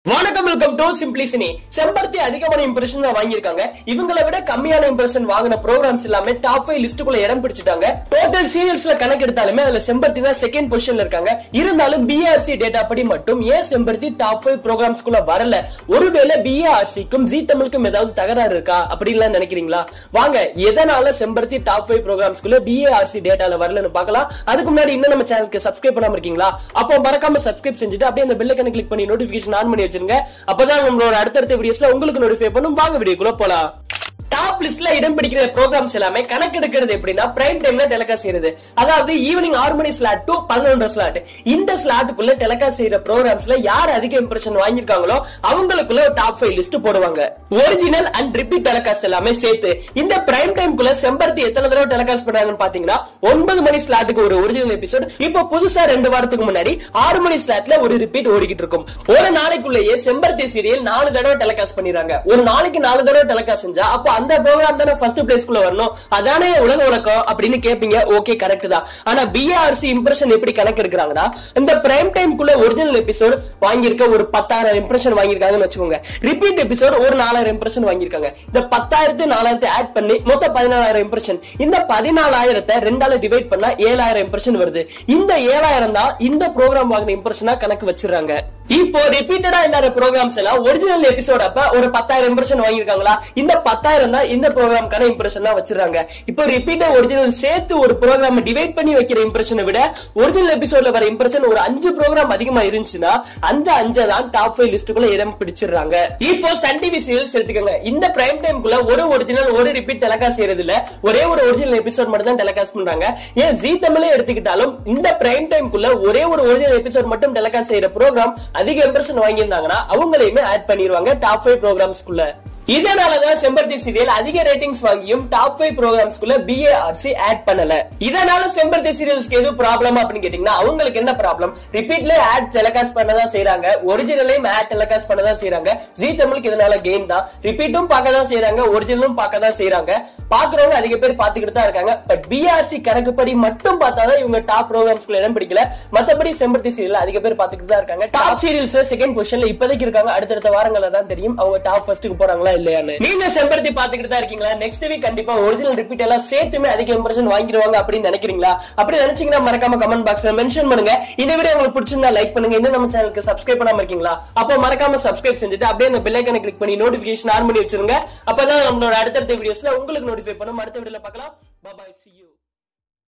வணக்கம் welcome to சிம்பிளிசினி செம்பருத்தி அதிகமான இம்ப்ரெஷன் தான் வாங்கியிருக்காங்க இவங்களை விட கம்மியான இம்ப்ரெஷன் வாங்கின ப்ரோக்ராம்ஸ் எல்லாமே டாப் ஃபைவ் லிஸ்ட்டுக்குள்ள இடம் பிடிச்சிட்டாங்க டோட்டல் சீரியல்ஸ்ல கணக்கு எடுத்தாலுமே அதுல செம்பருத்தி தான் செகண்ட் பொசிஷன்ல இருக்காங்க இருந்தாலும் பிஆர்சி டேட்டா படி மட்டும் ஏன் செம்பருத்தி டாப் ஃபைவ் ப்ரோக்ராம்ஸ்குள்ள வரல ஒருவேளை பிஆர்சிக்கும் ஜி தமிழுக்கும் ஏதாவது தகராறு இருக்கா அப்படின்லாம் நினைக்கிறீங்களா வாங்க எதனால செம்பருத்தி டாப் ஃபைவ் ப்ரோக்ராம்ஸ்குள்ள பிஏஆர்சி டேட்டால வரலன்னு பார்க்கலாம் அதுக்கு முன்னாடி இன்னும் நம்ம சேனலுக்கு சப்ஸ்கிரைப் பண்ணாம இருக்கீங்களா அப்போ மறக்காம சப்ஸ்கிரைப் செஞ்சுட்டு அப்படியே அந்த பெல் ஐக்கனை கிளிக் பண்ணி நோட்டிபிகேஷன் ஆன் பண்ணி வச்சிருங்க அப்பதான் நம்மளோட அடுத்தடுத்த வீடியோஸ்ல உங்களுக்கு நோட்டிஃபை பண்ணும் வாங்க வீடியோக்குள்ள போலாம் டாப் லிஸ்ட்ல இடம் பிடிக்கிற ப்ரோக்ராம்ஸ் எல்லாமே கணக்கெடுக்கிறது எப்படின்னா பிரைம் டைம்ல டெலகாஸ்ட் செய்யறது அதாவது ஈவினிங் ஆறு மணி ஸ்லாட் டு பதினொன்று ஸ்லாட் இந்த ஸ்லாட்டுக்குள்ள டெலகாஸ்ட் செய்யற ப்ரோக்ராம்ஸ்ல யார் அதிக இம்ப்ரெஷன் வாங்கியிருக்காங்களோ அவங்களுக்குள்ள டாப் ஃபைவ் லிஸ்ட் போடுவாங்க ஒரிஜினல் அண்ட் ரிப்பீட் டெலகாஸ்ட் எல்லாமே சேர்த்து இந்த பிரைம் டைம்குள்ள செம்பருத்தி எத்தனை தடவை டெலகாஸ்ட் பண்றாங்கன்னு பாத்தீங்கன்னா ஒன்பது மணி ஸ்லாட்டுக்கு ஒரு ஒரிஜினல் எபிசோட் இப்போ புதுசா ரெண்டு வாரத்துக்கு முன்னாடி ஆறு மணி ஸ்லாட்ல ஒரு ரிப்பீட் ஓடிக்கிட்டு இருக்கும் ஒரு நாளைக்குள்ளேயே செம்பருத்தி சீரியல் நாலு தடவை டெலகாஸ்ட் பண்ணிடுறாங்க ஒரு நாளைக்கு நாலு தடவை டெலகாஸ்ட் செஞ்சா அப்போ அந்த ப்ரோக்ராம் தானே ஃபர்ஸ்ட் பிளேஸ்க்குள்ள வரணும் அதானே உலக உலகம் அப்படின்னு கேப்பீங்க ஓகே கரெக்ட் தான் ஆனா பிஆர்சி இம்ப்ரெஷன் எப்படி கணக்கு எடுக்கிறாங்கன்னா இந்த பிரைம் டைம்குள்ள ஒரிஜினல் எபிசோட் வாங்கியிருக்க ஒரு பத்தாயிரம் இம்ப்ரெஷன் வாங்கியிருக்காங்கன்னு வச்சுக்கோங்க ரிப்பீட் எபிசோட் ஒரு நாலாயிரம் இம்ப்ரெஷன் வாங்கியிருக்காங்க இந்த பத்தாயிரத்து நாலாயிரத்து ஆட் பண்ணி மொத்தம் பதினாலாயிரம் இம்ப்ரெஷன் இந்த பதினாலாயிரத்தை ரெண்டால டிவைட் பண்ணா ஏழாயிரம் இம்ப்ரெஷன் வருது இந்த ஏழாயிரம் தான் இந்த ப்ரோக்ராம் வாங்கின இம்ப்ரெஷனா கணக்கு வச்சிருக்காங்க இப்போ ரிப்பீட்டடா இல்லாத ப்ரோக்ராம்ஸ் எல்லாம் ஒரிஜினல் எபிசோட் அப்ப ஒரு பத்தாயிரம் இம்ப்ரெஷன் வாங்கியிருக்காங்களா இந்த பத்தாயிரம் தான் இந்த ப்ரோக்ராம்க்கான இம்ப்ரெஷன் தான் வச்சிருக்காங்க இப்போ ரிப்பீட்டர் ஒரிஜினல் சேர்த்து ஒரு ப்ரோக்ராம் டிவைட் பண்ணி வைக்கிற இம்ப்ரெஷனை விட ஒரிஜினல் எபிசோட்ல வர இம்ப்ரெஷன் ஒரு அஞ்சு ப்ரோக்ராம் அதிகமா இருந்துச்சுன்னா அந்த அஞ்சை தான் டாப் ஃபைவ் லிஸ்ட்டுக்குள்ள இடம் பிடிச்சிடுறாங்க இப்போ சன் டிவி சீரியல்ஸ் எடுத்துக்கோங்க இந்த பிரைம் டைம்குள்ள ஒரு ஒரிஜினல் ஒரு ரிப்பீட் டெலகாஸ்ட் செய்யறது இல்ல ஒரே ஒரு ஒரிஜினல் எபிசோட் மட்டும் தான் டெலகாஸ்ட் பண்றாங்க ஏன் ஜி தமிழே எடுத்துக்கிட்டாலும் இந்த பிரைம் டைம்குள்ள ஒரே ஒரு ஒரிஜினல் எபிசோட் மட்டும் டெலகாஸ்ட் செய்யற ப்ரோக்ராம் அதிக இம்ப்ரெஷன் வாங்கியிருந்தாங்கன்னா அவங்களையுமே ஆட் பண்ணிடுவாங்க டாப் ஃபைவ் ப்ரோக்ராம்ஸ்குள்ள இதனாலதான் செம்பருத்தி சீரியல் அதிக ரேட்டிங்ஸ் வாங்கியும் டாப் ஃபைவ் ப்ரோக்ராம்ஸ்குள்ள பிஏஆர்சி ஆட் பண்ணல இதனால செம்பருத்தி சீரியல்ஸ்க்கு எது ப்ராப்ளம் அப்படின்னு கேட்டீங்கன்னா அவங்களுக்கு என்ன ப்ராப்ளம் ரிப்பீட்ல ஆட் டெலகாஸ்ட் பண்ணதான் செய்யறாங்க ஒரிஜினலையும் ஆட் டெலகாஸ்ட் பண்ணதான் செய்யறாங்க ஜி தமிழுக்கு இதனால கெயின் தான் ரிப்பீட்டும் பார்க்க தான் செய்யறாங்க ஒரிஜினலும் பார்க்க தான் செய்யறாங்க பாக்குறவங்க அதிக பேர் பாத்துக்கிட்டு தான் இருக்காங்க பட் பிஆர்சி கணக்குப்படி மட்டும் பார்த்தாதான் இவங்க டாப் ப்ரோக்ராம்ஸ்குள்ள இடம் பிடிக்கல மத்தபடி செம்பருத்தி சீரியல் அதிக பேர் பாத்துக்கிட்டு தான் இருக்காங்க டாப் சீரியல்ஸ் செகண்ட் பொசிஷன்ல இப்போதைக்கு இருக்காங்க அடுத்தடுத்த வாரங்கள்ல தான் தெரியும் அவங்க டாப் ஃபர்ஸ்ட்டுக்கு போறாங்களா இல்லையான்னு நீங்க செம்பருத்தி பாத்துக்கிட்டு தான் இருக்கீங்களா நெக்ஸ்ட் வீக் கண்டிப்பா ஒரிஜினல் ரிப்பீட் எல்லாம் சேர்த்துமே அதிக இம்ப்ரெஷன் வாங்கிடுவாங்க அப்படின்னு நினைக்கிறீங்களா அப்படி நினைச்சீங்கன்னா மறக்காம கமெண்ட் பாக்ஸ்ல மென்ஷன் பண்ணுங்க இந்த வீடியோ உங்களுக்கு பிடிச்சிருந்தா லைக் பண்ணுங்க இன்னும் நம்ம சேனலுக்கு சப்ஸ்கிரைப் பண்ணாம இருக்கீங்களா அப்போ மறக்காம சப்ஸ்கிரைப் செஞ்சுட்டு அப்படியே அந்த பெல் ஐக்கனை கிளிக் பண்ணி நோட்டிபிகேஷன் ஆன் பண்ணி வச்சிருங்க அப்பதான் நம்மளோட அடுத்தடுத்த வீடியோஸ்ல உங்களுக்கு நோட்டிஃபை பண்ணும் அடுத்த வீடியோல பார்க்கலாம் பாய் see you